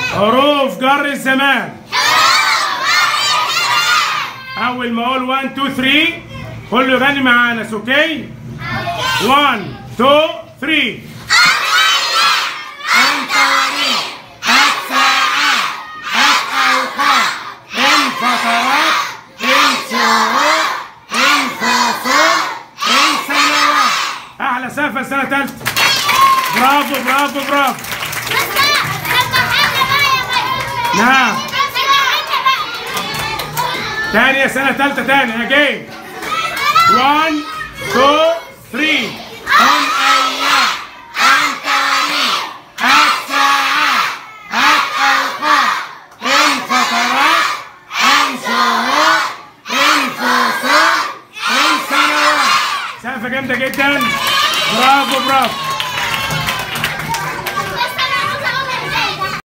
حروف جر الزمان اول ما اقول 1 2 3 كله يغني معانا اوكي 1 2 3 انت وريد هات ساعات هات اوقات ان فترات ان شهور ان فصول ان سنوات احلى سقفه سنه ثالثه برافو برافو برافو نعم تاني يا سنه ثالثه تاني اجين 1 2 3 ان ايام ان تاريخ هات ساعات هات اوقات ان فترات ان شهور ان فصول ان سنوات سقفه جامده جدا برافو برافو